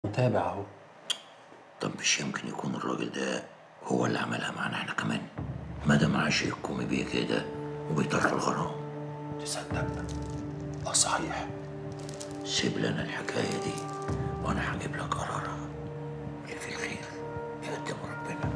متابع اهو طب مش يمكن يكون الراجل ده هو اللي عملها معانا احنا كمان ما دام عاشقكم بيه كده وبيطرح الغرام تصدق اه صحيح سيب لنا الحكايه دي وانا هجيب لك قرارها اللي في الخير يقدم ربنا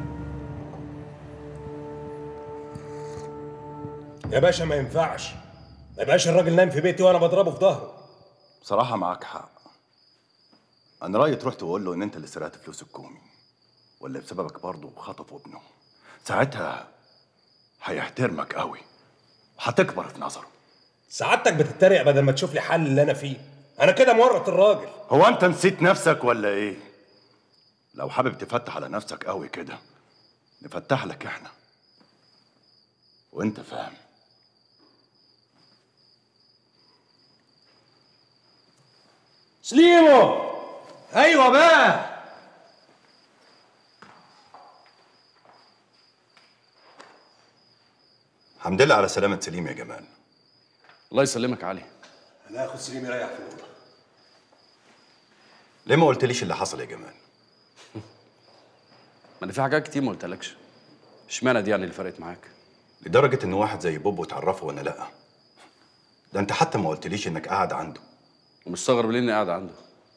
يا باشا ما ينفعش ما يبقاش الراجل نايم في بيتي وانا بضربه في ظهره بصراحة معاك حق أنا رأيي تروح تقول له إن أنت اللي سرقت فلوس الكومي ولا بسببك برضه خطفوا ابنه ساعتها هيحترمك قوي وهتكبر في نظره سعادتك بتتريق بدل ما تشوف لي حل اللي انا فيه انا كده مورط الراجل هو أنت نسيت نفسك ولا إيه؟ لو حابب تفتح على نفسك قوي كده نفتح لك إحنا وأنت فاهم سليمو ايوه بقى الحمد لله على سلامة سليم يا جمال الله يسلمك يا علي انا هاخد سليم يريح في الاوضه ليه ما قلتليش اللي حصل يا جمال؟ ما انا في حاجات كتير ما قلتلكش اشمعنى دي يعني اللي فرقت معاك لدرجة إن واحد زي بوبو تعرفه وأنا لأ ده أنت حتى ما قلتليش إنك قاعد عنده ومستغرب ليه اني قاعد عنده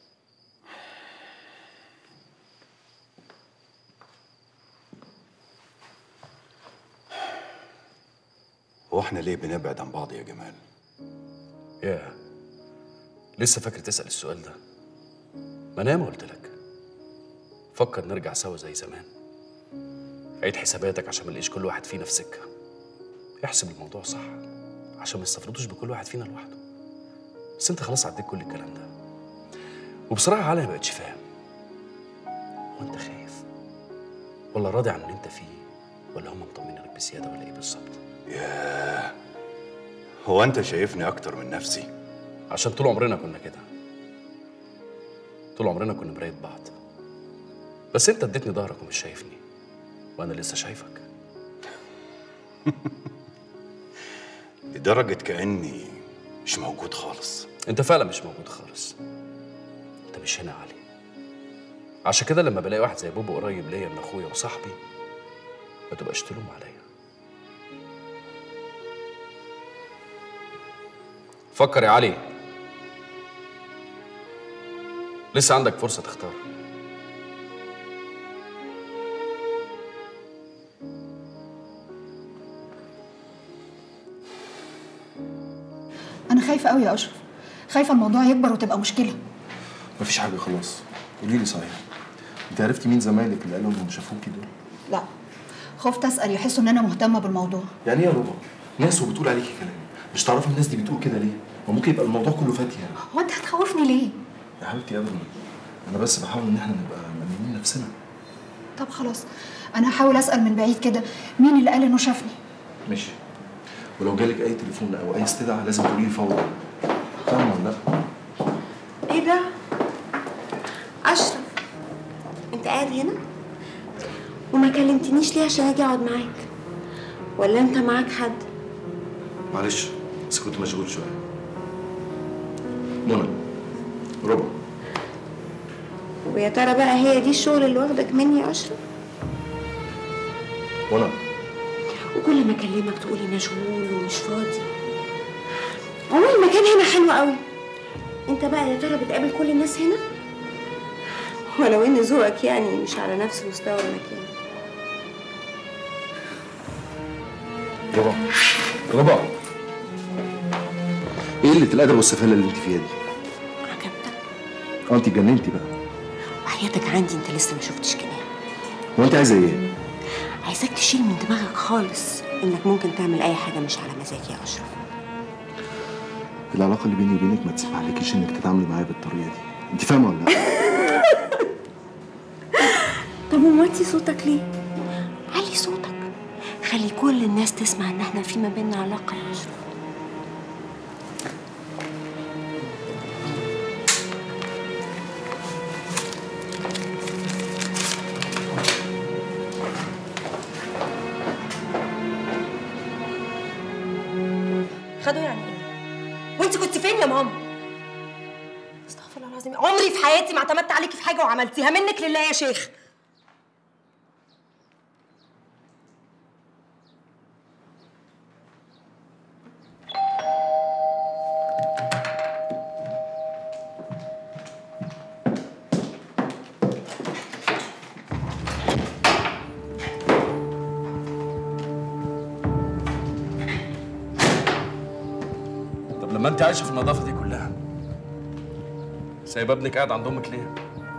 هو احنا ليه بنبعد عن بعض يا جمال؟ ياه لسه فاكر تسأل السؤال ده ما انا ما قلت لك فكر نرجع سوا زي زمان عيد حساباتك عشان ما نلاقيش كل واحد فينا في سكه احسب الموضوع صح عشان ما يستفردوش بكل واحد فينا لوحده بس انت خلاص عديت كل الكلام ده وبصراحه علي ما بقتش فاهم هو انت خايف ولا راضي عن اللي انت فيه ولا هم مطمنينك بزياده ولا ايه بالظبط هو أنت شايفني أكتر من نفسي؟ عشان طول عمرنا كنا كده طول عمرنا كنا مراية بعض بس انت اديتني ظهرك ومش شايفني وانا لسه شايفك لدرجة كأني مش موجود خالص انت فعلا مش موجود خالص انت مش هنا يا علي عشان كده لما بلاقي واحد زي بوبو قريب ليا من اخويا وصاحبي ما تبقاش تلوم عليا فكر يا علي لسه عندك فرصة تختار انا خايفه قوي يا اشرف خايفه الموضوع يكبر وتبقى مشكله مفيش حاجه خلاص قولي لي صحيح انت عرفتي مين زمايلك اللي قالوا انهم شافوكي دول لا خفت اسال يحسوا ان انا مهتمه بالموضوع يعني ايه يا ربا ناس وبتقول عليكي كلام مش تعرفي الناس دي بتقول كده ليه ما ممكن يبقى الموضوع كله فات يعني هو انت هتخوفني ليه يا حبيبتي ابدا انا بس بحاول ان احنا نبقى مأمنين نفسنا طب خلاص انا هحاول اسال من بعيد كده مين اللي قال انه شافني ماشي ولو جالك اي تليفون او اي استدعاء لازم تقولي لي فورا فاهمه ولا لا ايه ده؟ اشرف انت قاعد هنا؟ وما كلمتنيش ليه عشان اجي اقعد معاك؟ ولا انت معاك حد؟ معلش بس كنت مشغول شويه منى ربا ويا ترى بقى هي دي الشغل اللي واخدك مني يا اشرف؟ منى وكل ما اكلمك تقولي مشغول ومش فاضي عموما المكان هنا حلو قوي انت بقى يا ترى بتقابل كل الناس هنا؟ ولو ان ذوقك يعني مش على نفس مستوى المكان ربا ربا ايه قله الادب والسفاله اللي انت فيها دي؟ عجبتك اه انت اتجننتي بقى وحياتك عندي انت لسه ما شفتش كده هو انت عايزه ايه؟ عايزاك تشيل من دماغك خالص انك ممكن تعمل اي حاجه مش على مزاجي يا اشرف العلاقه اللي بيني وبينك ما تسمحلكيش انك تتعاملي معايا بالطريقه دي انت فاهمه ولا لا؟ طب وموطي صوتك ليه علي صوتك خلي كل الناس تسمع ان احنا في ما بيننا علاقه يا اشرف خدوا يعني ايه؟ وانت كنت فين يا ماما؟ استغفر الله العظيم عمري في حياتي ما اعتمدت عليكي في حاجه وعملتيها منك لله يا شيخ طب لما انت عايشه في النظافه دي كلها سايب ابنك قاعد عند امك ليه؟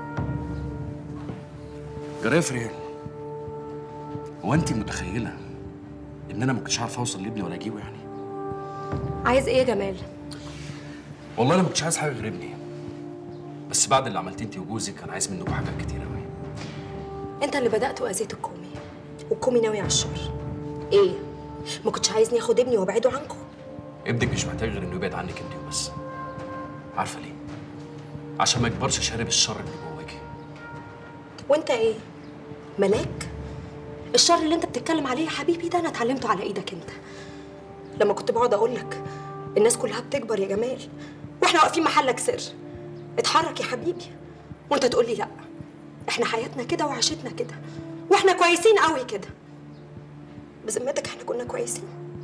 جرى يا فريال هو انت متخيله ان انا ما كنتش عارف اوصل لابني ولا اجيبه يعني؟ عايز ايه يا جمال والله انا ما كنتش عايز حاجه غير ابني بس بعد اللي عملتيه انت وجوزك كان عايز منكم حاجات كتير قوي انت اللي بدات واذيت الكومي والكومي ناوي على الشر ايه ما كنتش عايزني اخد ابني وابعده عنكم ابنك مش محتاج غير انه يبعد عنك انت وبس عارفه ليه؟ عشان ما يكبرش شارب الشر اللي جواكي وانت ايه ملاك الشر اللي انت بتتكلم عليه يا حبيبي ده انا اتعلمته على ايدك انت لما كنت بقعد اقول لك الناس كلها بتكبر يا جمال واحنا واقفين محلك سر اتحرك يا حبيبي وانت تقول لي لا احنا حياتنا كده وعيشتنا كده واحنا كويسين قوي كده بذمتك احنا كنا كويسين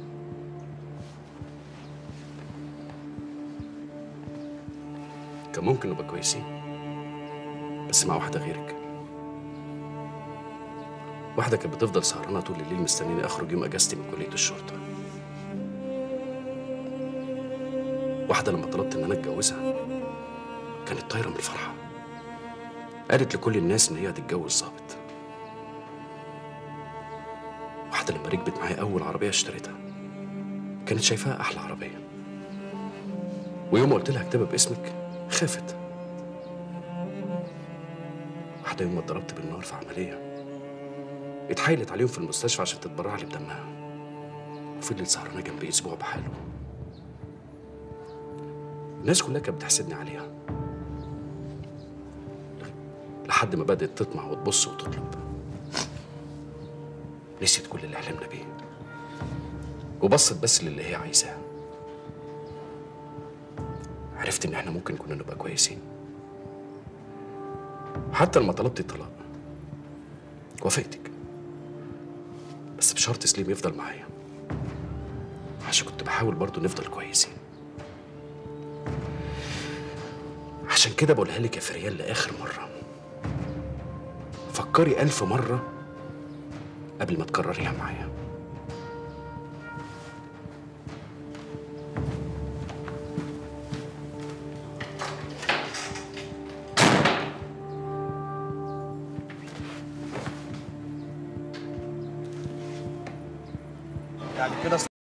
كان ممكن نبقى كويسين بس مع واحدة غيرك واحدة كانت بتفضل سهرانة طول الليل مستنيني أخرج يوم أجازتي من كلية الشرطة واحدة لما طلبت إن أنا أتجوزها كانت طايرة من الفرحة قالت لكل الناس إن هي هتتجوز ظابط واحدة لما ركبت معايا أول عربية اشتريتها كانت شايفاها أحلى عربية ويوم ما قلت لها اكتبها باسمك خافت واحدة يوم ما اتضربت بالنار في عملية اتحايلت عليهم في المستشفى عشان تتبرع لي بدمها وفضلت سهرانة جنبي أسبوع بحاله الناس كلها كانت بتحسدني عليها لحد ما بدأت تطمع وتبص وتطلب نسيت كل اللي حلمنا بيه وبصت بس للي هي عايزاه عرفت ان احنا ممكن كنا نبقى كويسين حتى لما طلبت الطلاق وافقتك بس بشرط سليم يفضل معايا عشان كنت بحاول برضه نفضل كويسين عشان كده بقولها لك يا فريال لآخر مرة فكري ألف مرة قبل ما تكرريها معايا يعني كده